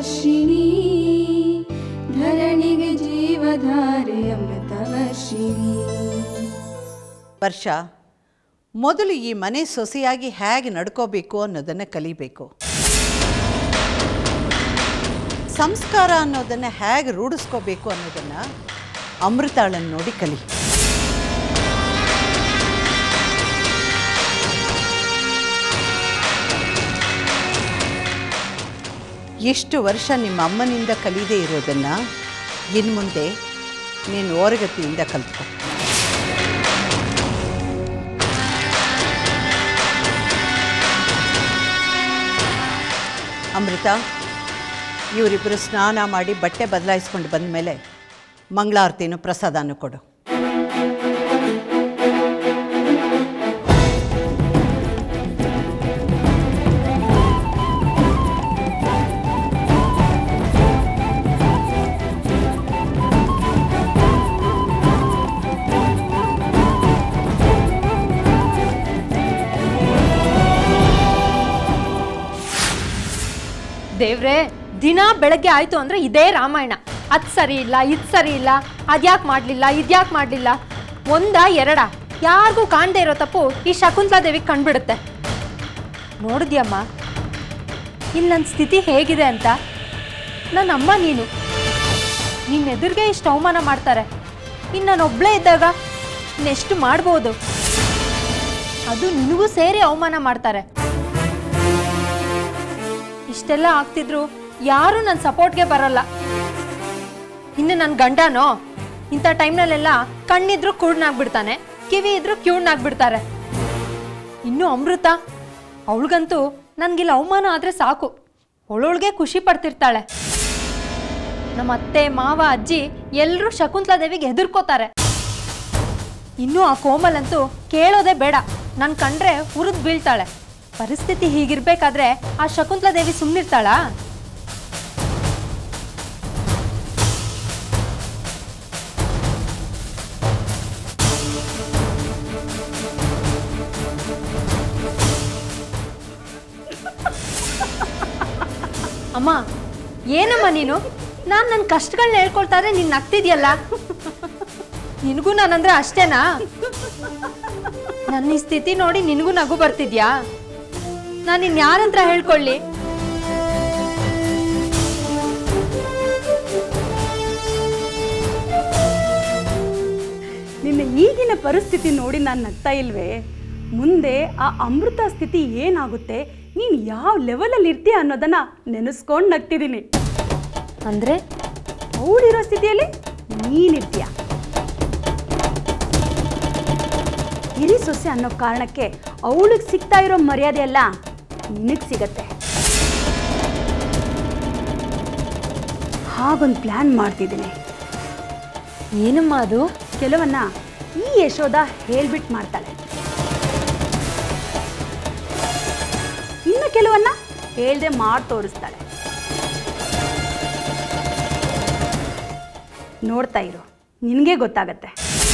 ವರ್ಷಿಣಿ ಧರಣಿಗೆ ಜೀವಧಾರೆ ಅಮೃತ ವರ್ಷಿಣಿ ವರ್ಷ ಮೊದಲು ಈ ಮನೆ ಸೊಸೆಯಾಗಿ ಹೇಗೆ ನಡ್ಕೋಬೇಕು ಅನ್ನೋದನ್ನು ಕಲಿಬೇಕು ಸಂಸ್ಕಾರ ಅನ್ನೋದನ್ನು ಹೇಗೆ ರೂಢಿಸ್ಕೋಬೇಕು ಅನ್ನೋದನ್ನು ಅಮೃತಾಳನ್ನು ನೋಡಿ ಕಲಿ ಎಷ್ಟು ವರ್ಷ ನಿಮ್ಮ ಅಮ್ಮನಿಂದ ಕಲಿಯದೇ ಇರೋದನ್ನು ಇನ್ನು ಮುಂದೆ ನೀನು ಓರಗತಿಯಿಂದ ಕಲ್ತ್ಕೊ ಅಮೃತ ಇವರಿಬ್ಬರು ಸ್ನಾನ ಮಾಡಿ ಬಟ್ಟೆ ಬದಲಾಯಿಸ್ಕೊಂಡು ಬಂದ ಮೇಲೆ ಮಂಗಳಾರತಿನೂ ಪ್ರಸಾದನೂ ಕೊಡು ದೇವ್ರೆ ದಿನ ಬೆಳಗ್ಗೆ ಆಯ್ತು ಅಂದ್ರೆ ಇದೇ ರಾಮಾಯಣ ಅದ್ ಸರಿ ಇಲ್ಲ ಇದ್ ಸರಿ ಇಲ್ಲ ಅದ್ಯಾಕ್ ಮಾಡ್ಲಿಲ್ಲ ಇದ್ಯಾಕ್ ಮಾಡ್ಲಿಲ್ಲ ಒಂದ ಎರಡ ಯಾರಿಗೂ ಕಾಣದೇ ಇರೋ ತಪ್ಪು ಈ ಶಕುಂತಲಾ ದೇವಿಗೆ ಕಂಡ್ಬಿಡುತ್ತೆ ನೋಡಿದ್ಯಮ್ಮ ಇಲ್ಲಿ ನನ್ನ ಸ್ಥಿತಿ ಹೇಗಿದೆ ಅಂತ ನನ್ನ ಅಮ್ಮ ನೀನು ನಿನ್ನ ಎದುರಿಗೆ ಇಷ್ಟು ಅವಮಾನ ಮಾಡ್ತಾರೆ ಇನ್ನು ನಾನು ಒಬ್ಳೇ ಇದ್ದಾಗ ಇನ್ನೆಷ್ಟು ಮಾಡ್ಬೋದು ಅದು ನಿನಗೂ ಸೇರಿ ಅವಮಾನ ಮಾಡ್ತಾರೆ ಇಷ್ಟೆಲ್ಲ ಆಗ್ತಿದ್ರು ಯಾರು ನನ್ನ ಸಪೋರ್ಟ್ಗೆ ಬರಲ್ಲ ಇನ್ನು ನನ್ನ ಗಂಡನೋ ಇಂಥ ಟೈಮ್ನಲ್ಲೆಲ್ಲ ಕಣ್ಣಿದ್ರು ಕುರ್ಡ್ನಾಗ್ಬಿಡ್ತಾನೆ ಕಿವಿ ಇದ್ರು ಕ್ಯೂಡ್ನಾಗ್ಬಿಡ್ತಾರೆ ಇನ್ನು ಅಮೃತ ಅವಳಿಗಂತೂ ನನಗಿಲ್ಲ ಅವಮಾನ ಆದರೆ ಸಾಕು ಅವಳೊಳಗೆ ಖುಷಿ ಪಡ್ತಿರ್ತಾಳೆ ನಮ್ಮ ಅತ್ತೆ ಮಾವ ಅಜ್ಜಿ ಎಲ್ಲರೂ ಶಕುಂತಲಾ ದೇವಿಗೆ ಹೆದರ್ಕೋತಾರೆ ಇನ್ನು ಆ ಕೋಮಲ್ ಅಂತೂ ಕೇಳೋದೇ ಬೇಡ ನನ್ ಕಂಡ್ರೆ ಉರಿದ್ ಬೀಳ್ತಾಳೆ ಪರಿಸ್ಥಿತಿ ಹೀಗಿರ್ಬೇಕಾದ್ರೆ ಆ ಶಕುಂತಲಾ ದೇವಿ ಸುಮ್ಮನಿರ್ತಾಳಾ ಅಮ್ಮ ಏನಮ್ಮ ನೀನು ನಾನು ನನ್ನ ಕಷ್ಟಗಳನ್ನ ಹೇಳ್ಕೊಳ್ತಾ ಇದ್ರೆ ನೀನು ನಗ್ತಿದ್ಯಲ್ಲ ನಿನಗೂ ನಾನಂದ್ರೆ ಅಷ್ಟೇನಾ ನನ್ನ ಈ ಸ್ಥಿತಿ ನೋಡಿ ನಿನಗೂ ನಗು ಬರ್ತಿದ್ಯಾ ನಾನು ಇನ್ಯಾರತ್ರ ಹೇಳ್ಕೊಳ್ಳಿ ನಿನ್ನ ಈಗಿನ ಪರಿಸ್ಥಿತಿ ನೋಡಿ ನಾನು ನಗ್ತಾ ಇಲ್ವೇ ಮುಂದೆ ಆ ಅಮೃತ ಸ್ಥಿತಿ ಏನಾಗುತ್ತೆ ನೀನು ಯಾವ ಲೆವೆಲಲ್ಲಿ ಇರ್ತೀಯ ಅನ್ನೋದನ್ನ ನೆನೆಸ್ಕೊಂಡು ನಗ್ತಿದ್ದೀನಿ ಅಂದ್ರೆ ಅವಳಿರೋ ಸ್ಥಿತಿಯಲ್ಲಿ ನೀನಿರ್ತೀಯ ಹಿರಿ ಸೊಸೆ ಅನ್ನೋ ಕಾರಣಕ್ಕೆ ಅವಳಿಗೆ ಸಿಗ್ತಾ ಇರೋ ಮರ್ಯಾದೆ ಎಲ್ಲ ನಿನಗೆ ಸಿಗತ್ತೆ ಹಾಗೊಂದು ಪ್ಲ್ಯಾನ್ ಮಾಡ್ತಿದ್ದೀನಿ ಏನಮ್ಮ ಅದು ಕೆಲವನ್ನ ಈ ಯಶೋದ ಹೇಳ್ಬಿಟ್ಟು ಮಾಡ್ತಾಳೆ ಇನ್ನು ಕೆಲವನ್ನ ಹೇಳ್ದೆ ಮಾಡಿ ತೋರಿಸ್ತಾಳೆ ನೋಡ್ತಾ ಇರು ನಿನಗೆ ಗೊತ್ತಾಗತ್ತೆ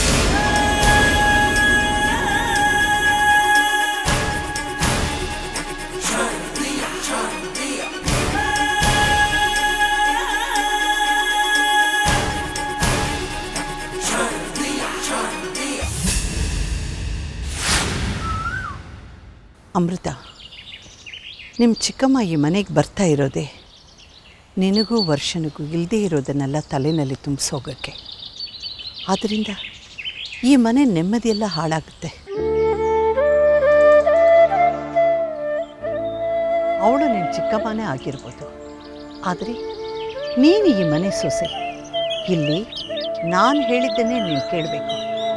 ಅಮೃತ ನಿಮ್ಮ ಚಿಕ್ಕಮ್ಮ ಈ ಮನೆಗೆ ಬರ್ತಾ ಇರೋದೇ ನಿನಗೂ ವರ್ಷನಿಗೂ ಇಲ್ಲದೇ ಇರೋದನ್ನೆಲ್ಲ ತಲೆಯಲ್ಲಿ ತುಂಬಿಸೋಗಕ್ಕೆ ಆದ್ದರಿಂದ ಈ ಮನೆ ನೆಮ್ಮದಿಯೆಲ್ಲ ಹಾಳಾಗುತ್ತೆ ಅವಳು ನಿನ್ನ ಚಿಕ್ಕಮ್ಮನೇ ಆಗಿರ್ಬೋದು ಆದರೆ ನೀನು ಈ ಮನೆ ಸೊಸೆ ಇಲ್ಲಿ ನಾನು ಹೇಳಿದ್ದನ್ನೇ ನೀನು ಕೇಳಬೇಕು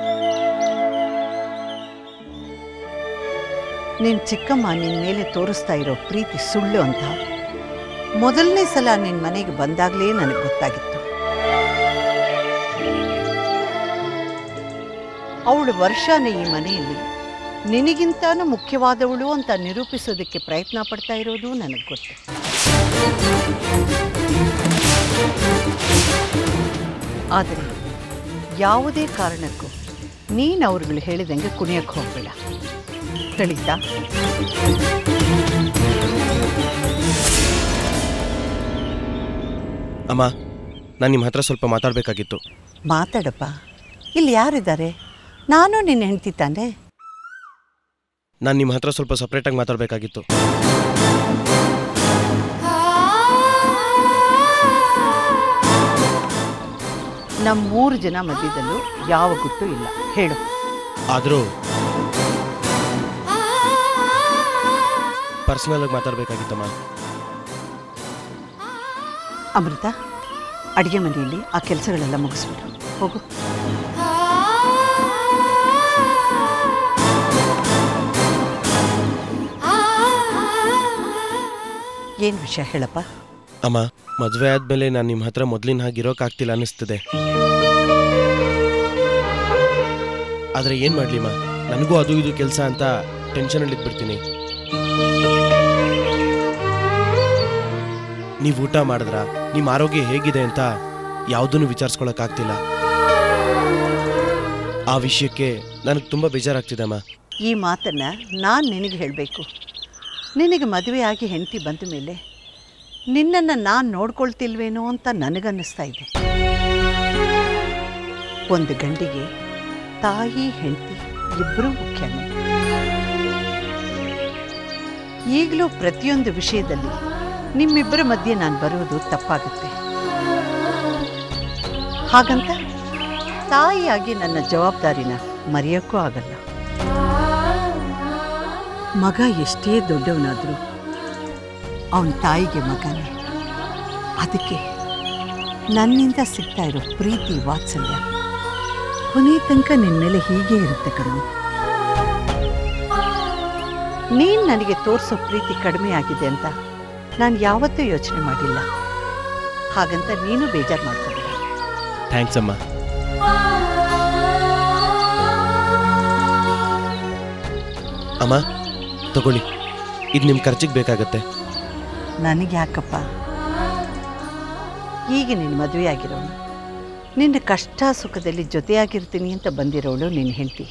ನಿನ್ನ ಚಿಕ್ಕಮ್ಮ ನಿನ್ನ ಮೇಲೆ ತೋರಿಸ್ತಾ ಇರೋ ಪ್ರೀತಿ ಸುಳ್ಳು ಅಂತ ಮೊದಲನೇ ಸಲ ನಿನ್ನ ಮನೆಗೆ ಬಂದಾಗಲೇ ನನಗೆ ಗೊತ್ತಾಗಿತ್ತು ಅವಳು ವರ್ಷಾನ ಈ ಮನೆಯಲ್ಲಿ ನಿನಗಿಂತಾನು ಮುಖ್ಯವಾದವಳು ಅಂತ ನಿರೂಪಿಸೋದಕ್ಕೆ ಪ್ರಯತ್ನ ಪಡ್ತಾ ಇರೋದು ನನಗೆ ಗೊತ್ತು ಆದರೆ ಯಾವುದೇ ಕಾರಣಕ್ಕೂ ನೀನು ಅವ್ರುಗಳು ಹೇಳಿದಂಗೆ ಕುಣಿಯಕ್ಕೆ ಹೋಗಬೇಡ ತಿಳಿತಾ ಅಮ್ಮ ನಾನು ನಿಮ್ಮ ಹತ್ರ ಸ್ವಲ್ಪ ಮಾತಾಡಬೇಕಾಗಿತ್ತು ಮಾತಾಡಪ್ಪ ಇಲ್ಲಿ ಯಾರಿದ್ದಾರೆ ನಾನು ನಿನ್ನ ಹೆಂಡ್ತಿ ತಾನೆ ನಾನು ನಿಮ್ಮ ಹತ್ರ ಸ್ವಲ್ಪ ಸಪ್ರೇಟಾಗಿ ಮಾತಾಡಬೇಕಾಗಿತ್ತು ನಮ್ಮ ಮೂರು ಜನ ಮಧ್ಯದಲ್ಲೂ ಯಾವ ಗುಟ್ಟು ಇಲ್ಲ ಹೇಳು ಆದರೂ ಪರ್ಸ್ನಲಾಗಿ ಮಾತಾಡಬೇಕಾಗಿತ್ತಮ್ಮ ಅಮೃತ ಅಡುಗೆ ಮನೆಯಲ್ಲಿ ಆ ಕೆಲಸಗಳೆಲ್ಲ ಮುಗಿಸ್ಬಿಡು ಹೋಗು ಏನು ವಿಷಯ ಹೇಳಪ್ಪ ಅಮ್ಮ ಮದುವೆ ಆದಮೇಲೆ ನಾನು ನಿಮ್ಮ ಹತ್ರ ಮೊದಲಿನ ಹಾಗೆ ಇರೋಕ್ಕಾಗ್ತಿಲ್ಲ ಅನ್ನಿಸ್ತಿದೆ ಆದರೆ ಏನು ಮಾಡಲಿಮ್ಮ ನನಗೂ ಅದು ಇದು ಕೆಲಸ ಅಂತ ಟೆನ್ಷನಲ್ಲಿ ಇದ್ಬಿಡ್ತೀನಿ ನೀವು ಊಟ ಮಾಡಿದ್ರ ನಿಮ್ಮ ಆರೋಗ್ಯ ಹೇಗಿದೆ ಅಂತ ಯಾವುದನ್ನು ವಿಚಾರಿಸ್ಕೊಳಕ್ಕಾಗ್ತಿಲ್ಲ ಆ ವಿಷಯಕ್ಕೆ ನನಗೆ ತುಂಬ ಬೇಜಾರಾಗ್ತಿದೆ ಅಮ್ಮ ಈ ಮಾತನ್ನು ನಾನು ನಿನಗೆ ಹೇಳಬೇಕು ನಿನಗೆ ಮದುವೆ ಆಗಿ ಹೆಂಡತಿ ಬಂದ ಮೇಲೆ ನಿನ್ನನ್ನು ನಾನು ನೋಡ್ಕೊಳ್ತಿಲ್ವೇನೋ ಅಂತ ನನಗನ್ನಿಸ್ತಾ ಇದೆ ಒಂದು ಗಂಡಿಗೆ ತಾಯಿ ಹೆಂಡತಿ ಇಬ್ಬರೂ ಮುಖ್ಯನೇ ಈಗಲೂ ಪ್ರತಿಯೊಂದು ವಿಷಯದಲ್ಲಿ ನಿಮ್ಮಿಬ್ಬರ ಮಧ್ಯೆ ನಾನು ಬರೋದು ತಪ್ಪಾಗುತ್ತೆ ಹಾಗಂತ ತಾಯಿಯಾಗಿ ನನ್ನ ಜವಾಬ್ದಾರಿನ ಮರೆಯೋಕ್ಕೂ ಆಗಲ್ಲ ಮಗ ಎಷ್ಟೇ ದೊಡ್ಡವನಾದರೂ ಅವನ ತಾಯಿಗೆ ಮಗನೇ ಅದಕ್ಕೆ ನನ್ನಿಂದ ಸಿಗ್ತಾ ಇರೋ ಪ್ರೀತಿ ವಾತ್ಸಲ್ಯ ಕೊನೆ ತನಕ ನಿನ್ನ ಮೇಲೆ ಹೀಗೆ ಇರುತ್ತೆ ಕಡಿಮೆ ನೀನು ನನಗೆ ತೋರಿಸೋ ಪ್ರೀತಿ ಕಡಿಮೆ ಆಗಿದೆ ಅಂತ ನಾನು ಯಾವತ್ತೂ ಯೋಚನೆ ಮಾಡಿಲ್ಲ ಹಾಗಂತ ನೀನು ಬೇಜಾರು ಮಾಡ್ಕೋಬೇಡ ಥ್ಯಾಂಕ್ಸ್ ಅಮ್ಮ ಅಮ್ಮ ತಗೊಳ್ಳಿ ಇದು ನಿಮ್ಮ ಖರ್ಚಿಗೆ ಬೇಕಾಗತ್ತೆ ನನಗೆ ಯಾಕಪ್ಪ ಈಗ ನಿನ್ನ ಮದುವೆ ಆಗಿರೋನು ನಿನ್ನ ಕಷ್ಟ ಸುಖದಲ್ಲಿ ಜೊತೆಯಾಗಿರ್ತೀನಿ ಅಂತ ಬಂದಿರೋಳು ನಿನ್ನ ಹೆಂಡತಿ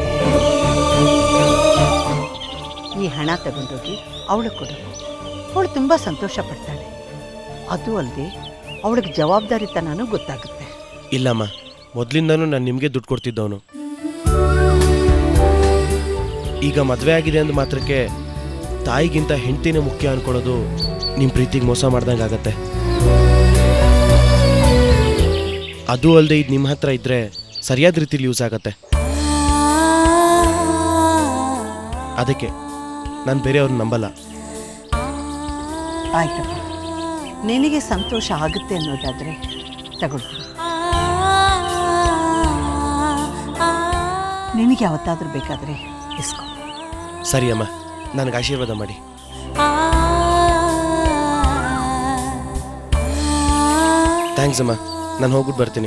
ಈ ಹಣ ತಗೊಂಡೋಗಿ ಅವಳು ಕೊಡು ಅವಳು ತುಂಬ ಸಂತೋಷ ಪಡ್ತಾಳೆ ಅದು ಅಲ್ಲದೆ ಅವಳಿಗೆ ಜವಾಬ್ದಾರಿತನೂ ಗೊತ್ತಾಗುತ್ತೆ ಇಲ್ಲಮ್ಮ ಮೊದಲಿಂದನೂ ನಾನು ನಿಮಗೆ ದುಡ್ಡು ಕೊಡ್ತಿದ್ದವನು ಈಗ ಮದುವೆ ಆಗಿದೆ ಅಂದ ಮಾತ್ರಕ್ಕೆ ತಾಯಿಗಿಂತ ಹೆಂಡ್ತಿನೇ ಮುಖ್ಯ ಅನ್ಕೊಳ್ಳೋದು ನಿಮ್ಮ ಪ್ರೀತಿಗೆ ಮೋಸ ಮಾಡ್ದಂಗೆ ಆಗತ್ತೆ ಅದು ಅಲ್ಲದೆ ಇದು ನಿಮ್ಮ ಹತ್ರ ಇದ್ರೆ ಸರಿಯಾದ ರೀತಿಲಿ ಯೂಸ್ ಆಗತ್ತೆ ಅದಕ್ಕೆ ನಾನು ಬೇರೆಯವ್ರನ್ನ ನಂಬಲ್ಲ ಆಯ್ತಪ್ಪ ನಿನಗೆ ಸಂತೋಷ ಆಗುತ್ತೆ ಅನ್ನೋದಾದರೆ ತಗೊಳ್ತೀನಿ ನಿನಗೆ ಯಾವತ್ತಾದ್ರೂ ಬೇಕಾದರೆ ಇಸ್ಕೊ ಸರಿ ಅಮ್ಮ ನನಗೆ ಆಶೀರ್ವಾದ ಮಾಡಿ ಥ್ಯಾಂಕ್ಸ್ ಅಮ್ಮ ನಾನು ಹೋಗ್ಬಿಟ್ಟು ಬರ್ತೀನಿ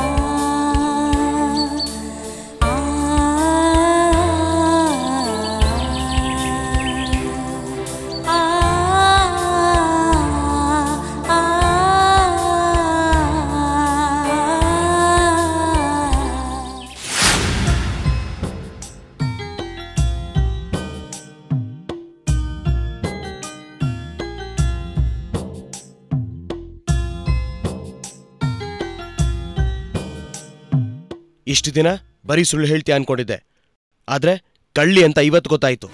ಇಷ್ಟು ದಿನ ಬರೀ ಸುಳ್ಳು ಹೇಳ್ತೀಯ ಅನ್ಕೊಂಡಿದ್ದೆ ಆದ್ರೆ ಕಳ್ಳಿ ಅಂತ ಇವತ್ತು ಗೊತ್ತಾಯ್ತು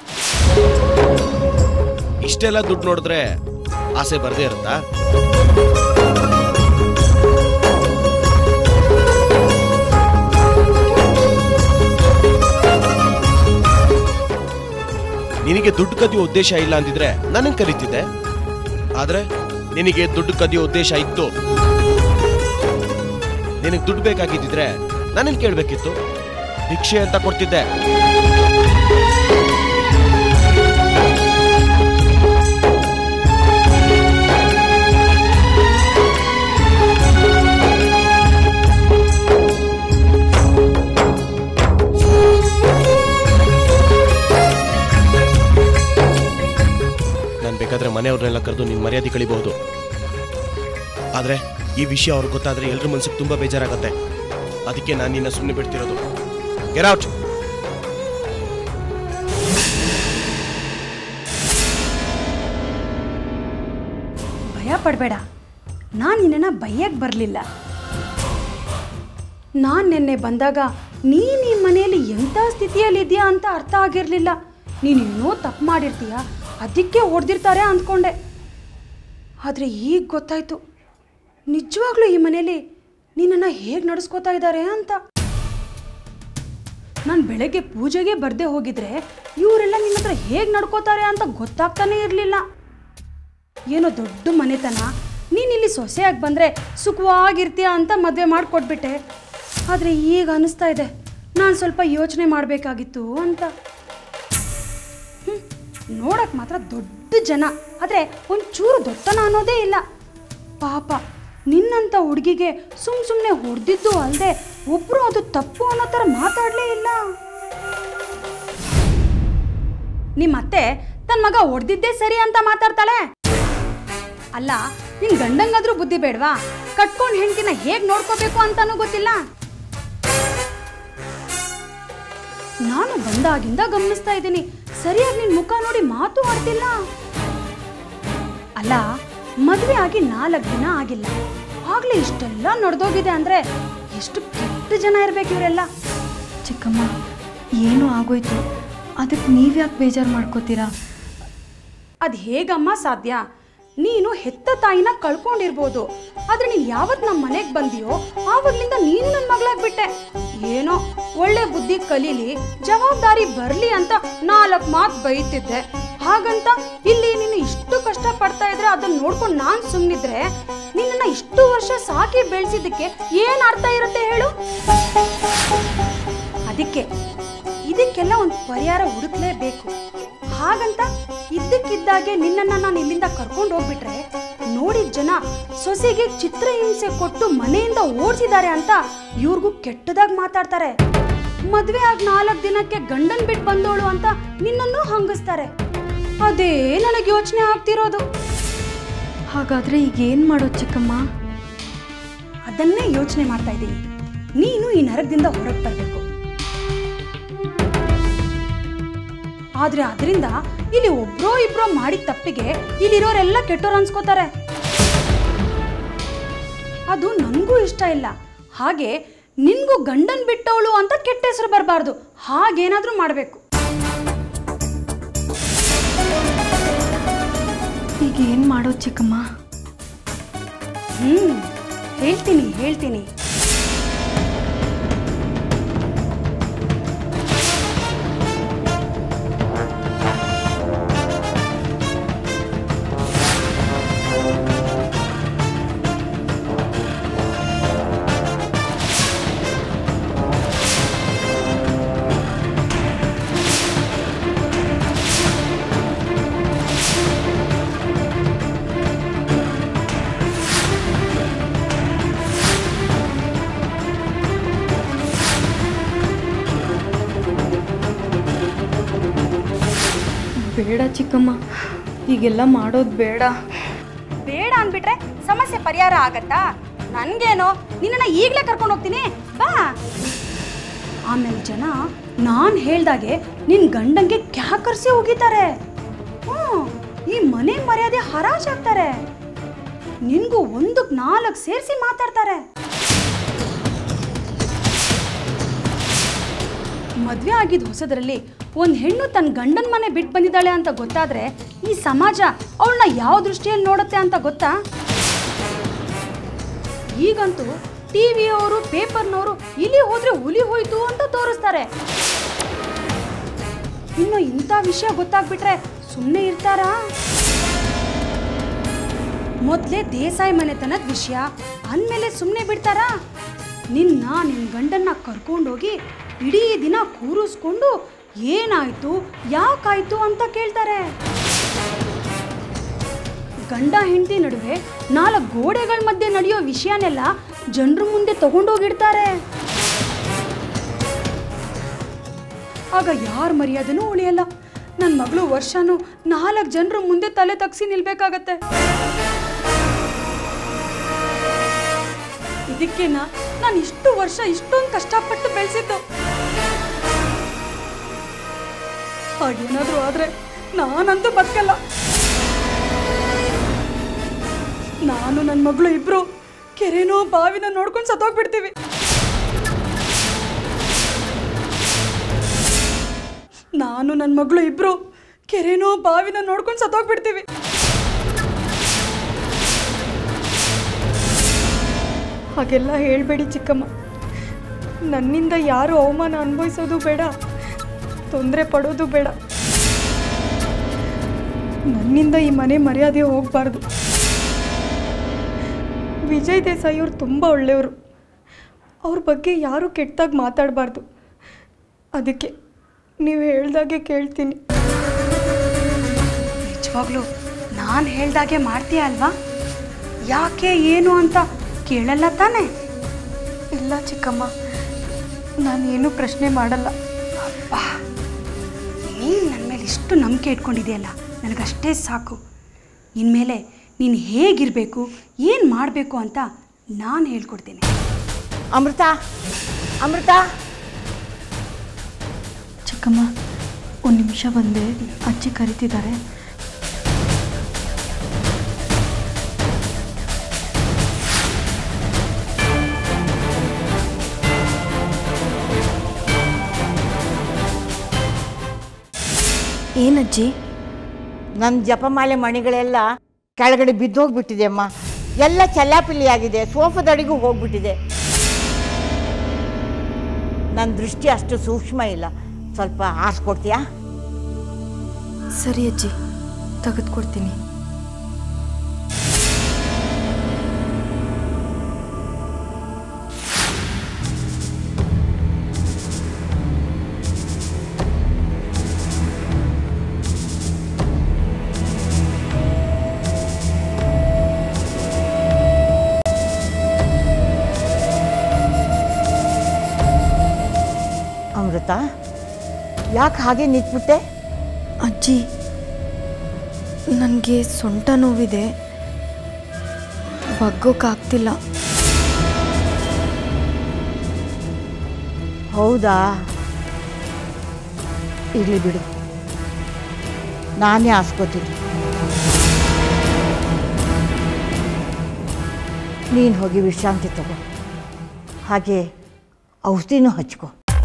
ಇಷ್ಟೆಲ್ಲ ದುಡ್ಡು ನೋಡಿದ್ರೆ ಆಸೆ ಬರ್ದೇ ಇರುತ್ತಾ ನಿನಗೆ ದುಡ್ಡು ಕದಿಯೋ ಉದ್ದೇಶ ಇಲ್ಲ ಅಂದಿದ್ರೆ ನನಗೆ ಕರೀತಿದ್ದೆ ಆದ್ರೆ ನಿನಗೆ ದುಡ್ಡು ಕದಿಯೋ ಉದ್ದೇಶ ಇತ್ತು ನಿನಗೆ ದುಡ್ಡು ಬೇಕಾಗಿದ್ದಿದ್ರೆ ನಾನೇನು ಕೇಳಬೇಕಿತ್ತು ಭಿಕ್ಷೆ ಅಂತ ಕೊಡ್ತಿದ್ದೆ ನಾನು ಬೇಕಾದ್ರೆ ಮನೆಯವ್ರನ್ನೆಲ್ಲ ಕರೆದು ನಿನ್ನ ಮರ್ಯಾದೆ ಕಳಿಬಹುದು ಆದ್ರೆ ಈ ವಿಷಯ ಅವ್ರಿಗೆ ಗೊತ್ತಾದ್ರೆ ಎಲ್ರ ಮನ್ಸಿಗೆ ತುಂಬಾ ಬೇಜಾರಾಗತ್ತೆ ಅದಕ್ಕೆ ನಾನು ನಿನ್ನ ಸುಮ್ಮನೆ ಬಿಡ್ತಿರೋದು ಗೆಟ್ ಔಟ್ ಭಯ ಪಡಬೇಡ ನಾನು ನಿನ್ನನ್ನು ಬೈಯಕ್ಕೆ ಬರಲಿಲ್ಲ ನಾನು ನಿನ್ನೆ ಬಂದಾಗ ನೀನು ಈ ಮನೆಯಲ್ಲಿ ಎಂಥ ಸ್ಥಿತಿಯಲ್ಲಿದೆಯಾ ಅಂತ ಅರ್ಥ ಆಗಿರಲಿಲ್ಲ ನೀನು ಏನೋ ತಪ್ಪು ಮಾಡಿರ್ತೀಯ ಅದಕ್ಕೆ ಹೊಡೆದಿರ್ತಾರೆ ಅಂದ್ಕೊಂಡೆ ಆದರೆ ಈಗ ಗೊತ್ತಾಯ್ತು ನಿಜವಾಗ್ಲೂ ಈ ಮನೆಯಲ್ಲಿ ನಿನ್ನನ್ನು ಹೇಗೆ ನಡೆಸ್ಕೋತಾ ಇದ್ದಾರೆ ಅಂತ ನಾನು ಬೆಳಗ್ಗೆ ಪೂಜೆಗೆ ಬರ್ದೇ ಹೋಗಿದ್ರೆ ಇವರೆಲ್ಲ ನಿನ್ನ ಹತ್ರ ಹೇಗೆ ನಡ್ಕೋತಾರೆ ಅಂತ ಗೊತ್ತಾಗ್ತಾನೇ ಇರಲಿಲ್ಲ ಏನೋ ದೊಡ್ಡ ಮನೆತನ ನೀನು ಇಲ್ಲಿ ಸೊಸೆಯಾಗಿ ಬಂದರೆ ಸುಖವಾಗಿರ್ತೀಯ ಅಂತ ಮದುವೆ ಮಾಡಿಕೊಟ್ಬಿಟ್ಟೆ ಆದರೆ ಈಗ ಅನಿಸ್ತಾ ಇದೆ ನಾನು ಸ್ವಲ್ಪ ಯೋಚನೆ ಮಾಡಬೇಕಾಗಿತ್ತು ಅಂತ ನೋಡಕ್ಕೆ ಮಾತ್ರ ದೊಡ್ಡ ಜನ ಆದರೆ ಒಂಚೂರು ದೊಡ್ಡತನ ಅನ್ನೋದೇ ಇಲ್ಲ ಪಾಪ ನಿನ್ನಂಥ ಹುಡುಗಿಗೆ ಸುಮ್ ಸುಮ್ಮನೆ ಹೊಡೆದಿದ್ದು ಅಲ್ಲದೆ ಒಬ್ಬರು ಅದು ತಪ್ಪು ಅನ್ನೋ ಥರ ಮಾತಾಡಲೇ ಇಲ್ಲ ನಿಮ್ಮ ಅತ್ತೆ ತನ್ನ ಮಗ ಹೊಡೆದಿದ್ದೇ ಸರಿ ಅಂತ ಮಾತಾಡ್ತಾಳೆ ಅಲ್ಲ ನಿನ್ ಗಂಡಂಗಾದ್ರೂ ಬುದ್ಧಿ ಬೇಡ್ವಾ ಕಟ್ಕೊಂಡ್ ಹೆಂಡತಿನ ಹೇಗ್ ನೋಡ್ಕೋಬೇಕು ಅಂತಾನೂ ಗೊತ್ತಿಲ್ಲ ನಾನು ಬಂದಾಗಿಂದ ಗಮನಿಸ್ತಾ ಇದ್ದೀನಿ ಸರಿಯಾಗಿ ನಿನ್ ಮುಖ ನೋಡಿ ಮಾತು ಆಡ್ತಿಲ್ಲ ಅಲ್ಲ ಮದುವೆ ಆಗಿ ನಾಲ್ಕು ದಿನ ಆಗಿಲ್ಲ ಆಗ್ಲೇ ಇಷ್ಟೆಲ್ಲ ನಡೆದೋಗಿದೆ ಅಂದ್ರೆ ಎಷ್ಟು ಕೆಟ್ಟ ಜನ ಇರ್ಬೇಕು ಇವರೆಲ್ಲ ಚಿಕ್ಕಮ್ಮ ಏನೋ ಆಗೋಯ್ತು ಅದಕ್ಕೆ ನೀವ್ಯಾಕೆ ಬೇಜಾರು ಮಾಡ್ಕೋತೀರಾ ಅದು ಹೇಗಮ್ಮ ಸಾಧ್ಯ ನೀನು ಹೆತ್ತ ತಾಯಿನ ಕಳ್ಕೊಂಡಿರ್ಬೋದು ಆದ್ರೆ ನೀನು ಯಾವತ್ತು ನಮ್ಮ ಮನೆಗೆ ಬಂದಿಯೋ ಆವಾಗ್ಲಿಂದ ನೀನು ನನ್ನ ಮಗಳಾಗ್ಬಿಟ್ಟೆ ಏನೋ ಒಳ್ಳೆ ಬುದ್ಧಿ ಕಲೀಲಿ ಜವಾಬ್ದಾರಿ ಬರಲಿ ಅಂತ ನಾಲ್ಕು ಮಾತು ಬೈತಿದ್ದೆ ಹಾಗಂತ ಇಲ್ಲಿ ನೀನು ಇಷ್ಟು ಕಷ್ಟ ಪಡ್ತಾ ಇದ್ರೆ ಅದನ್ನ ನೋಡ್ಕೊಂಡು ನಾನು ಸುಮ್ಮನಿದ್ರೆ ನಿನ್ನನ್ನು ಇಷ್ಟು ವರ್ಷ ಸಾಕಿ ಬೆಳೆಸಿದ್ದಕ್ಕೆ ಏನು ಅರ್ಥ ಇರುತ್ತೆ ಹೇಳು ಅದಕ್ಕೆ ಇದಕ್ಕೆಲ್ಲ ಒಂದು ಪರಿಹಾರ ಹುಡುಕ್ಲೇಬೇಕು ಹಾಗಂತ ಇದ್ದಕ್ಕಿದ್ದಾಗೆ ನಿನ್ನನ್ನು ನಾನು ಇಲ್ಲಿಂದ ಕರ್ಕೊಂಡು ಹೋಗ್ಬಿಟ್ರೆ ನೋಡಿದ ಜನ ಸೊಸೆಗೆ ಚಿತ್ರಹಿಂಸೆ ಕೊಟ್ಟು ಮನೆಯಿಂದ ಓಡಿಸಿದ್ದಾರೆ ಅಂತ ಇವ್ರಿಗೂ ಕೆಟ್ಟದಾಗಿ ಮಾತಾಡ್ತಾರೆ ಮದುವೆ ಆಗಿ ನಾಲ್ಕು ದಿನಕ್ಕೆ ಗಂಡನ್ ಬಿಟ್ಟು ಬಂದೋಳು ಅಂತ ನಿನ್ನನ್ನು ಹಂಗಿಸ್ತಾರೆ ಅದೇ ನನಗೆ ಯೋಚನೆ ಆಗ್ತಿರೋದು ಹಾಗಾದರೆ ಈಗ ಏನು ಮಾಡೋದು ಚಿಕ್ಕಮ್ಮ ಅದನ್ನೇ ಯೋಚನೆ ಮಾಡ್ತಾ ಇದ್ದೀನಿ ನೀನು ಈ ನರಕದಿಂದ ಹೊರಗೆ ಬರಬೇಕು ಆದ್ರೆ ಅದರಿಂದ ಇಲ್ಲಿ ಒಬ್ರೋ ಇಬ್ರೋ ಮಾಡಿದ ತಪ್ಪಿಗೆ ಇಲ್ಲಿರೋರೆಲ್ಲ ಕೆಟ್ಟೋರು ಅನ್ಸ್ಕೋತಾರೆ ಅದು ನನಗೂ ಇಷ್ಟ ಇಲ್ಲ ಹಾಗೆ ನಿನ್ಗೂ ಗಂಡನ್ ಬಿಟ್ಟವಳು ಅಂತ ಕೆಟ್ಟ ಹೆಸರು ಬರಬಾರ್ದು ಹಾಗೇನಾದ್ರೂ ಮಾಡಬೇಕು ಈಗ ಏನು ಮಾಡೋದು ಚಿಕ್ಕಮ್ಮ ಹ್ಮ್ ಹೇಳ್ತೀನಿ ಹೇಳ್ತೀನಿ ಬೇಡ ಚಿಕ್ಕಮ್ಮ ಈಗೆಲ್ಲ ಮಾಡೋದು ಬೇಡ ಬೇಡ ಅಂದ್ಬಿಟ್ರೆ ಸಮಸ್ಯೆ ಪರಿಹಾರ ಆಗತ್ತಾ ನನ್ಗೇನೋ ನಿನ್ನನ್ನ ಈಗಲೇ ಕರ್ಕೊಂಡು ಹೋಗ್ತೀನಿ ಬಾ ಆಮೇಲೆ ಜನ ನಾನು ಹೇಳ್ದಾಗೆ ನಿನ್ ಗಂಡಂಗೆ ಕ್ಯಾಕರ್ಸಿ ಹೋಗಿದ್ದಾರೆ ಹ್ಞೂ ಈ ಮನೆ ಮರ್ಯಾದೆ ಹರಾಜಾಗ್ತಾರೆ ನಿನ್ಗೂ ಒಂದಕ್ಕೆ ನಾಲ್ಕು ಸೇರಿಸಿ ಮಾತಾಡ್ತಾರೆ ಮದುವೆ ಆಗಿದ್ದ ಹೊಸದರಲ್ಲಿ ಒಂದು ಹೆಣ್ಣು ತನ್ನ ಗಂಡನ ಮನೆ ಬಿಟ್ಟು ಬಂದಿದ್ದಾಳೆ ಅಂತ ಗೊತ್ತಾದ್ರೆ ಈ ಸಮಾಜ ಅವಳನ್ನ ಯಾವ ದೃಷ್ಟಿಯಲ್ಲಿ ನೋಡುತ್ತೆ ಅಂತ ಗೊತ್ತಾ ಈಗಂತೂ ಟಿವಿಯವರು ಪೇಪರ್ನವರು ಇಲ್ಲಿ ಹೋದ್ರೆ ಹುಲಿ ಹೋಯ್ತು ಅಂತ ತೋರಿಸ್ತಾರೆ ಇನ್ನು ಇಂಥ ವಿಷಯ ಗೊತ್ತಾಗ್ಬಿಟ್ರೆ ಸುಮ್ಮನೆ ಇರ್ತಾರಾ ಮೊದಲೇ ದೇಸಾಯಿ ಮನೆತನದ ವಿಷಯ ಅಂದಮೇಲೆ ಸುಮ್ಮನೆ ಬಿಡ್ತಾರಾ ನಿನ್ನ ನಿನ್ನ ಗಂಡನ್ನ ಕರ್ಕೊಂಡೋಗಿ ಇಡೀ ದಿನ ಕೂರಿಸ್ಕೊಂಡು ಏನಾಯ್ತು ಯಾಕಾಯ್ತು ಅಂತ ಕೇಳ್ತಾರೆ ಗಂಡ ಹೆಂಡತಿ ನಡುವೆ ನಾಲ್ಕು ಗೋಡೆಗಳ ಮಧ್ಯೆ ನಡೆಯೋ ವಿಷಯನೆಲ್ಲ ಜನರ ಮುಂದೆ ತಗೊಂಡೋಗಿಡ್ತಾರೆ ಆಗ ಯಾರ ಮರ್ಯಾದೆನೂ ಉಳಿಯಲ್ಲ ನನ್ನ ಮಗಳು ವರ್ಷನೂ ನಾಲ್ಕು ಜನರ ಮುಂದೆ ತಲೆ ತಗ್ಸಿ ನಿಲ್ಬೇಕಾಗತ್ತೆ ಇದಕ್ಕೇನ ನಾನು ಇಷ್ಟು ವರ್ಷ ಇಷ್ಟೊಂದು ಕಷ್ಟಪಟ್ಟು ಬೆಳೆಸಿದ್ದು ಹಾಗೇನಾದ್ರೂ ಆದ್ರೆ ನಾನಂತೂ ಬದುಕಲ್ಲ ನಾನು ನನ್ನ ಮಗಳು ಇಬ್ರು ಕೆರೆನೋ ಬಾವಿನ ನೋಡ್ಕೊಂಡು ಸತ್ತೋಗ್ಬಿಡ್ತೀವಿ ನಾನು ನನ್ನ ಮಗಳು ಇಬ್ರು ಕೆರೆನೋ ಬಾವಿನ ನೋಡ್ಕೊಂಡು ಸತ್ತೋಗ್ಬಿಡ್ತೀವಿ ಹಾಗೆಲ್ಲ ಹೇಳಬೇಡಿ ಚಿಕ್ಕಮ್ಮ ನನ್ನಿಂದ ಯಾರು ಅವಮಾನ ಅನುಭವಿಸೋದು ಬೇಡ ತೊಂದರೆ ಪಡೋದು ಬೇಡ ನನ್ನಿಂದ ಈ ಮನೆ ಮರ್ಯಾದೆ ಹೋಗಬಾರ್ದು ವಿಜಯ್ ದೇಸಾಯಿ ಅವ್ರು ತುಂಬ ಒಳ್ಳೆಯವರು ಅವ್ರ ಬಗ್ಗೆ ಯಾರೂ ಕೆಟ್ಟದಾಗಿ ಮಾತಾಡಬಾರ್ದು ಅದಕ್ಕೆ ನೀವು ಹೇಳ್ದಾಗೆ ಕೇಳ್ತೀನಿ ನಿಜವಾಗ್ಲೂ ನಾನು ಹೇಳ್ದಾಗೆ ಮಾಡ್ತೀಯ ಅಲ್ವಾ ಯಾಕೆ ಏನು ಅಂತ ಕೇಳಲ್ಲ ತಾನೇ ಇಲ್ಲ ಚಿಕ್ಕಮ್ಮ ನಾನೇನು ಪ್ರಶ್ನೆ ಮಾಡಲ್ಲ ಅಬ್ಬಾ ನೀನು ನನ್ನ ಮೇಲೆ ಇಷ್ಟು ನಂಬಿಕೆ ಇಟ್ಕೊಂಡಿದೆಯಲ್ಲ ನನಗಷ್ಟೇ ಸಾಕು ಇನ್ಮೇಲೆ ನೀನು ಹೇಗಿರಬೇಕು ಏನು ಮಾಡಬೇಕು ಅಂತ ನಾನು ಹೇಳ್ಕೊಡ್ತೀನಿ ಅಮೃತ ಅಮೃತ ಚಿಕ್ಕಮ್ಮ ಒಂದು ನಿಮಿಷ ಬಂದೆ ಅಜ್ಜಿ ಕರಿತಿದ್ದಾರೆ ಏನಜ್ಜಿ ನನ್ನ ಜಪಮಾಲೆ ಮಣಿಗಳೆಲ್ಲ ಕೆಳಗಡೆ ಬಿದ್ದೋಗ್ಬಿಟ್ಟಿದೆ ಅಮ್ಮ ಎಲ್ಲ ಚಲ್ಲಾಪಿಲ್ಲಿ ಆಗಿದೆ ಸೋಫಾದಡಿಗೂ ಹೋಗ್ಬಿಟ್ಟಿದೆ ನನ್ನ ದೃಷ್ಟಿ ಅಷ್ಟು ಸೂಕ್ಷ್ಮ ಇಲ್ಲ ಸ್ವಲ್ಪ ಆರಿಸ್ಕೊಡ್ತೀಯಾ ಸರಿ ಅಜ್ಜಿ ತೆಗೆದುಕೊಡ್ತೀನಿ ಅಮೃತ ಯಾಕೆ ಹಾಗೆ ನಿಂತ್ಬಿಟ್ಟೆ ಅಜ್ಜಿ ನನಗೆ ಸೊಂಟ ನೋವಿದೆ ಬಗ್ಗೋಕ್ಕಾಗ್ತಿಲ್ಲ ಹೌದಾ ಇರಲಿ ಬಿಡು ನಾನೇ ಹಾಸ್ಕೋತೀನಿ ನೀನು ಹೋಗಿ ವಿಶ್ರಾಂತಿ ತಗೋ ಹಾಗೆ ಔಷಧಿನೂ ಹಚ್ಕೋ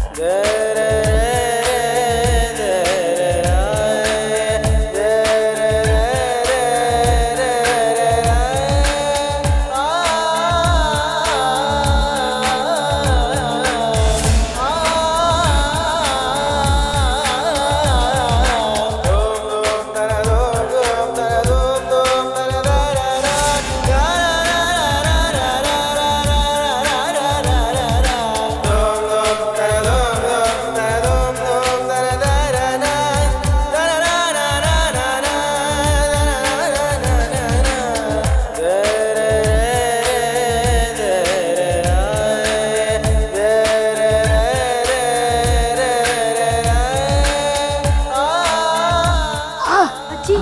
ಅಜ್ಜಿ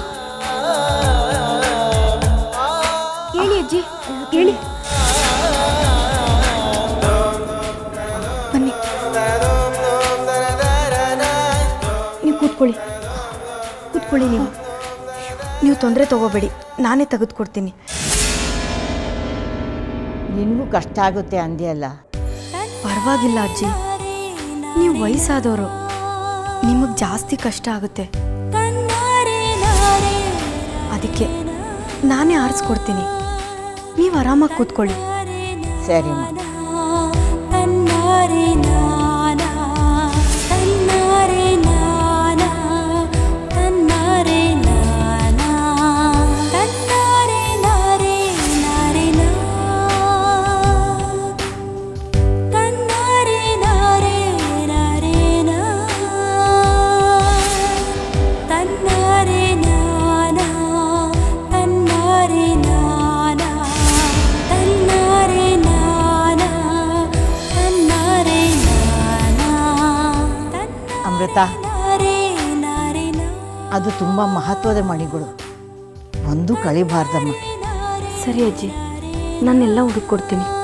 ಹೇಳಿ ಅಜ್ಜಿ ಹೇಳಿ ಬನ್ನಿ ನೀವು ಕೂತ್ಕೊಳ್ಳಿ ಕೂತ್ಕೊಳ್ಳಿ ನೀವು ನೀವು ತೊಂದರೆ ತಗೋಬೇಡಿ ನಾನೇ ತೆಗೆದುಕೊಡ್ತೀನಿ ನಿನಗೂ ಕಷ್ಟ ಆಗುತ್ತೆ ಅಂದ್ಯಲ್ಲ ಪರವಾಗಿಲ್ಲ ಅಜ್ಜಿ ನೀವು ವಯಸ್ಸಾದವರು ನಿಮಗೆ ಜಾಸ್ತಿ ಕಷ್ಟ ಆಗುತ್ತೆ ಅದಕ್ಕೆ ನಾನೇ ಆರಿಸ್ಕೊಡ್ತೀನಿ ನೀವು ಆರಾಮಾಗಿ ಕೂತ್ಕೊಳ್ಳಿ ಸರಿ ಅಮೃತ ಅದು ತುಂಬ ಮಹತ್ವದ ಮಣಿಗಳು ಒಂದು ಕಳಿಬಾರ್ದಮ್ಮ ಸರಿ ಅಜ್ಜಿ ನಾನೆಲ್ಲ ಹುಡುಕೊಡ್ತೀನಿ